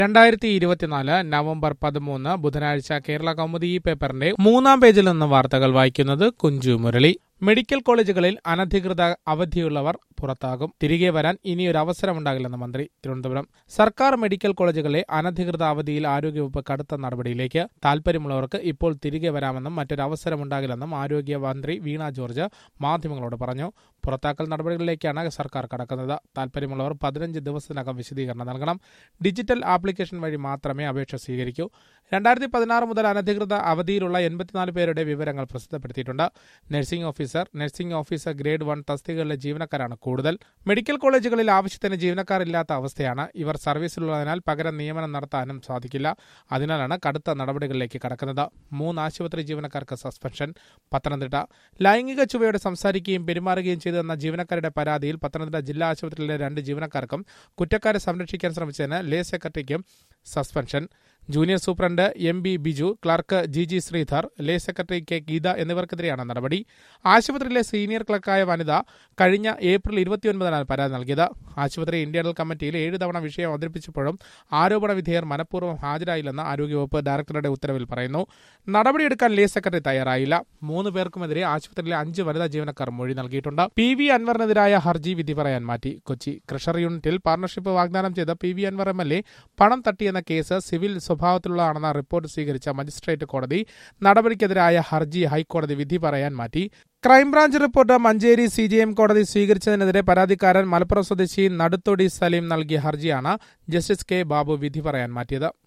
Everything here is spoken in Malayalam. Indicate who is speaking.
Speaker 1: രണ്ടായിരത്തി ഇരുപത്തിനാല് നവംബർ പതിമൂന്ന് ബുധനാഴ്ച കേരള കൗമുദി ഈ പേപ്പറിന്റെ മൂന്നാം പേജിൽ നിന്ന് വാർത്തകൾ വായിക്കുന്നത് കുഞ്ചു മുരളി മെഡിക്കൽ കോളേജുകളിൽ അനധികൃത അവധിയുള്ളവർ പുറത്താകും തിരികെ വരാൻ ഇനിയൊരു അവസരമുണ്ടാകില്ലെന്ന് മന്ത്രി തിരുവനന്തപുരം സർക്കാർ മെഡിക്കൽ കോളേജുകളിലെ അനധികൃത അവധിയിൽ ആരോഗ്യവകുപ്പ് കടുത്ത നടപടിയിലേക്ക് താൽപര്യമുള്ളവർക്ക് ഇപ്പോൾ തിരികെ വരാമെന്നും മറ്റൊരു അവസരമുണ്ടാകില്ലെന്നും ആരോഗ്യ മന്ത്രി വീണ ജോർജ് മാധ്യമങ്ങളോട് പറഞ്ഞു പുറത്താക്കൽ നടപടികളിലേക്കാണ് സർക്കാർ കടക്കുന്നത് താൽപര്യമുള്ളവർ പതിനഞ്ച് ദിവസത്തിനകം വിശദീകരണം നൽകണം ഡിജിറ്റൽ ആപ്ലിക്കേഷൻ വഴി മാത്രമേ അപേക്ഷ സ്വീകരിക്കൂ രണ്ടായിരത്തി പതിനാറ് മുതൽ അനധികൃത അവധിയിലുള്ള എൺപത്തിനാല് പേരുടെ വിവരങ്ങൾ പ്രസിദ്ധപ്പെടുത്തിയിട്ടുണ്ട് nursing officer nursing officer grade one തസ്തികകളിലെ ജീവനക്കാരാണ് കൂടുതൽ മെഡിക്കൽ കോളേജുകളിൽ ആവശ്യത്തിന് ജീവനക്കാരില്ലാത്ത അവസ്ഥയാണ് ഇവർ സർവീസിലുള്ളതിനാൽ പകരം നിയമനം നടത്താനും സാധിക്കില്ല അതിനാലാണ് കടുത്ത നടപടികളിലേക്ക് കടക്കുന്നത് മൂന്ന് ആശുപത്രി ജീവനക്കാർക്ക് സസ്പെൻഷൻ പത്തനംതിട്ട ലൈംഗിക ചുവയോടെ സംസാരിക്കുകയും പെരുമാറുകയും ചെയ്തെന്ന ജീവനക്കാരുടെ പരാതിയിൽ പത്തനംതിട്ട ജില്ലാ ആശുപത്രിയിലെ രണ്ട് ജീവനക്കാർക്കും കുറ്റക്കാരെ സംരക്ഷിക്കാൻ ശ്രമിച്ചതിന് ലേ സെക്രട്ടറിക്കും suspension junior superintendent M B Biju clerk G G Sreedhar lay secretary K Geetha എന്നിവർക്കെതിരെയാണ് നടപടി ആശുപത്രിയിലെ സീനിയർ ക്ലർക്കായ വനിത കഴിഞ്ഞ ഏപ്രിൽ ഇരുപത്തിയൊൻപതിനാണ് പരാതി നൽകിയത് ആശുപത്രി ഇന്റേണൽ കമ്മിറ്റിയിൽ ഏഴ് തവണ വിഷയം അവതരിപ്പിച്ചപ്പോഴും ആരോപണ വിധേയർ മനഃപൂർവ്വം ഹാജരായില്ലെന്ന് ആരോഗ്യവകുപ്പ് ഡയറക്ടറുടെ ഉത്തരവിൽ പറയുന്നു നടപടിയെടുക്കാൻ ലേ സെക്രട്ടറി തയ്യാറായില്ല മൂന്ന് പേർക്കുമെതിരെ ആശുപത്രിയിലെ അഞ്ച് വനിതാ ജീവനക്കാർ മൊഴി നൽകിയിട്ടുണ്ട് പി വി അൻവറിനെതിരായ ഹർജി വിധി പറയാൻ മാറ്റി കൊച്ചി ക്രഷർ യൂണിറ്റിൽ പാർട്ണർഷിപ്പ് വാഗ്ദാനം ചെയ്ത P V Anvar M L A പണം തട്ടിയെന്ന കേസ് സിവിൽ സ്വഭാവത്തിലുള്ളതാണെന്ന റിപ്പോർട്ട് സ്വീകരിച്ച മജിസ്ട്രേറ്റ് കോടതി നടപടിക്കെതിരായ ഹർജി ഹൈക്കോടതി വിധി പറയാൻ മാറ്റി crime branch report Manjeri C J M കോടതി സ്വീകരിച്ചതിനെതിരെ പരാതിക്കാരൻ മലപ്പുറം സ്വദേശി നടുത്തൊടി സലീം നൽകിയ ഹർജിയാണ് ജസ്റ്റിസ് കെ ബാബു വിധി പറയാൻ മാറ്റിയത്